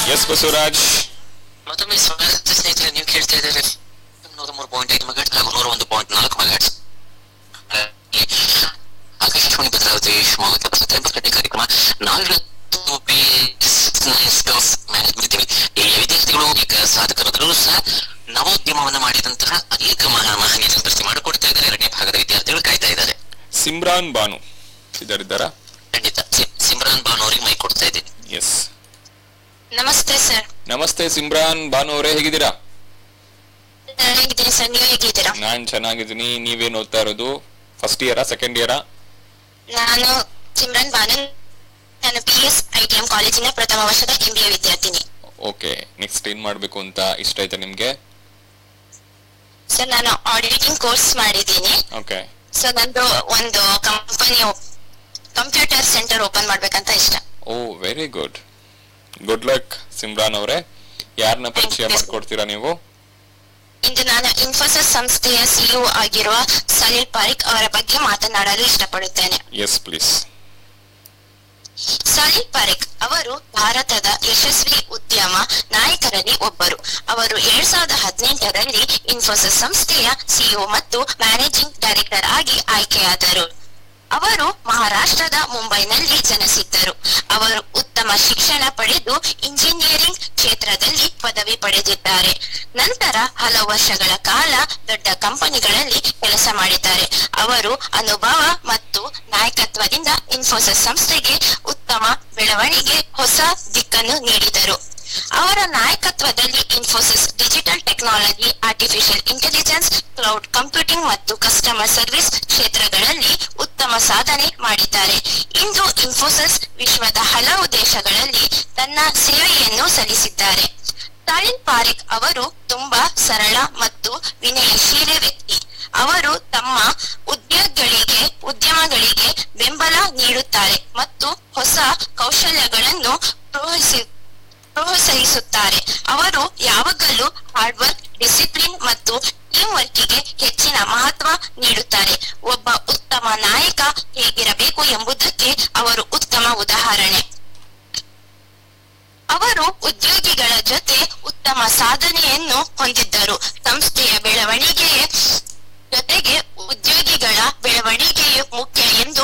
S Basavaraj ಮತ್ತೊಮ್ಮೆ ಸ್ವಾಗತ ಸ್ನೇಹಿತರೆ ನೀವು ಕೇಳ್ತಾ ಇದ್ದಾರೆ ನೂರ ಮೂರು ಪಾಯಿಂಟ್ ಐದು ಮೆಗಾಟ್ಸ್ ಹಾಗೂ ನೂರ ಒಂದು ಪಾಯಿಂಟ್ ನಾಲ್ಕು ಮೆಗಾಟ್ಸ್ ಆಕಾಶವಾಣಿ ಭದ್ರಾವತಿ ಶಿವಮೊಗ್ಗ ಕೆಲಸ ಗಂಟೆ ಕಾರ್ಯಕ್ರಮ ನಾವಿವತ್ತು ಮ್ಯಾನೇಜ್ಮೆಂಟ್ ಇದ್ದೀವಿ ಈ ವಿದ್ಯಾರ್ಥಿಗಳು ಈಗ ಸಾಧಕರಾದರೂ ಸಹ ನವೋದ್ಯಮವನ್ನ ಮಾಡಿದಂತಹ ಅನೇಕ ಮಹಾ ಮಹನೀಯರ ಭರ್ತಿ ಮಾಡಿಕೊಡ್ತಾ ಇದ್ದಾರೆ ಎರಡನೇ ಭಾಗದ ವಿದ್ಯಾರ್ಥಿಗಳು ಕಾಯ್ತಾ ಇದ್ದಾರೆ ಸಿಮ್ರಾನ್ ಬಾನು ಇದರಿದ್ದಾರಾ ಖಂಡಿತ ಸಿ- ಸಿಮ್ರಾನ್ ಬಾನು ಅವರಿಗೆ ಮೈ ಕೊಡ್ತಾ ಇದ್ದೀನಿ ಎಸ್ ನಮಸ್ತೆ ಸರ್ ನಮಸ್ತೆ ಸಿಮ್ರಾನ್ ಬಾನು ಅವರೇ ಹೇಗಿದ್ದೀರಾ ಚೆನ್ನಾಗಿದ್ದೀನಿ ಸರ್ ನೀವು ಹೇಗಿದ್ದೀರಾ ನಾನ್ ಚೆನ್ನಾಗಿದ್ದೀನಿ ನೀವೇನ್ ಓದ್ತಾ ಇರೋದು ಫಸ್ಟ್ ಇಯರಾ ಸೆಕೆಂಡ್ ಇಯರಾ ನಾನು ಸಿಮ್ರನ್ ಬಾನು ನಾನು P S I T M ಕಾಲೇಜಿನ ಪ್ರಥಮ ವರ್ಷದ ಎಂ ಬಿ ಎ ವಿದ್ಯಾರ್ಥಿನಿ ಓಕೆ ನೆಕ್ಸ್ಟ್ ಏನ್ ಮಾಡ್ಬೇಕು ಅಂತ ಇಷ್ಟ ಆಯ್ತಾ ನಿಮ್ಗೆ ಸರ್ ನಾನು ಆಡಿಟಿಂಗ್ ಕೋರ್ಸ್ ಮಾಡಿದ್ದೀನಿ ಓಕೆ ಸೊ ನಂದು ಒಂದು ಕಂಪನಿ ಕಂಪ್ಯೂಟರ್ ಸೆಂಟರ್ ಓಪನ್ ಮಾಡ್ಬೇಕಂತ ಇಷ್ಟ oh very good good luck Simran ಅವರೇ ಯಾರನ್ನ ಪರಿಚಯ Thank you. ಮಾಡ್ಕೊಡ್ತೀರಾ ನೀವು ಇಂದು ನಾನು ಇನ್ಫೋಸಿಸ್ ಸಂಸ್ಥೆಯ ಸಿಇಒ ಆಗಿರುವ ಸಲೀಲ್ ಪಾರಿಕ್ ಅವರ ಬಗ್ಗೆ ಮಾತನಾಡಲು ಇಷ್ಟಪಡುತ್ತೇನೆ ಎಸ್ ಪ್ಲೀಸ್ ಸಲೀಲ್ ಪಾರಿಕ್ ಅವರು ಭಾರತದ ಯಶಸ್ವಿ ಉದ್ಯಮ ನಾಯಕರಲ್ಲಿ ಒಬ್ಬರು ಅವರು ಎರಡ್ ಸಾವಿರದ ಹದಿನೆಂಟರಲ್ಲಿ ಇನ್ಫೋಸಿಸ್ ಸಂಸ್ಥೆಯ ಸಿಇಒ ಮತ್ತು ಮ್ಯಾನೇಜಿಂಗ್ ಡೈರೆಕ್ಟರ್ ಆಗಿ ಆಯ್ಕೆಯಾದರು ಅವರು ಮಹಾರಾಷ್ಟ್ರದ ಮುಂಬೈನಲ್ಲಿ ಜನಿಸಿದ್ದರು ಅವರು ಉತ್ತಮ ಶಿಕ್ಷಣ ಪಡೆದು ಇಂಜಿನಿಯರಿಂಗ್ ಕ್ಷೇತ್ರದಲ್ಲಿ ಪದವಿ ಪಡೆದಿದ್ದಾರೆ ನಂತರ ಹಲವು ವರ್ಷಗಳ ಕಾಲ ದೊಡ್ಡ ಕಂಪನಿಗಳಲ್ಲಿ ಕೆಲಸ ಮಾಡಿದ್ದಾರೆ ಅವರು ಅನುಭವ ಮತ್ತು ನಾಯಕತ್ವದಿಂದ ಇನ್ಫೋಸಿಸ್ ಸಂಸ್ಥೆಗೆ ಉತ್ತಮ ಬೆಳವಣಿಗೆ ಹೊಸ ದಿಕ್ಕನ್ನು ನೀಡಿದರು ಅವರ ನಾಯಕತ್ವದಲ್ಲಿ Infosys digital technology artificial intelligence cloud computing ಮತ್ತು ಕಸ್ಟಮರ್ ಸರ್ವಿಸ್ ಕ್ಷೇತ್ರಗಳಲ್ಲಿ ಉತ್ತಮ ಸಾಧನೆ ಮಾಡಿದ್ದಾರೆ ಇಂದು ಇನ್ಫೋಸಿಸ್ ವಿಶ್ವದ ಹಲವು ದೇಶಗಳಲ್ಲಿ ತನ್ನ ಸೇವೆಯನ್ನು ಸಲ್ಲಿಸಿದ್ದಾರೆ ತಾಲಿನ್ ಪಾರಿಕ್ ಅವರು ತುಂಬಾ ಸರಳ ಮತ್ತು ವಿನಯಶೀಲ ವ್ಯಕ್ತಿ ಅವರು ತಮ್ಮ ಉದ್ಯೋಗಗಳಿಗೆ ಉದ್ಯಮಗಳಿಗೆ ಬೆಂಬಲ ನೀಡುತ್ತಾರೆ ಮತ್ತು ಹೊಸ ಕೌಶಲ್ಯಗಳನ್ನು ಪ್ರೋತ್ಸಾಹಿಸಿ ಪ್ರೋತ್ಸಾಹಿಸುತ್ತಾರೆ ಅವರು ಯಾವಾಗಲೂ ಹಾರ್ಡ್ ವರ್ಕ್ ಡಿಸಿಪ್ಲಿನ್ ಮತ್ತು ಟೀಮ್ ವರ್ಕಿಗೆ ಹೆಚ್ಚಿನ ಮಹತ್ವ ನೀಡುತ್ತಾರೆ ಒಬ್ಬ ಉತ್ತಮ ನಾಯಕ ಹೇಗಿರಬೇಕು ಎಂಬುದಕ್ಕೆ ಅವರು ಉತ್ತಮ ಉದಾಹರಣೆ ಅವರು ಉದ್ಯೋಗಿಗಳ ಜೊತೆ ಉತ್ತಮ ಸಾಧನೆಯನ್ನು ಹೊಂದಿದ್ದರು ಸಂಸ್ಥೆಯ ಬೆಳವಣಿಗೆಯ ಜೊತೆಗೆ ಉದ್ಯೋಗಿಗಳ ಬೆಳವಣಿಗೆಯು ಮುಖ್ಯ ಎಂದು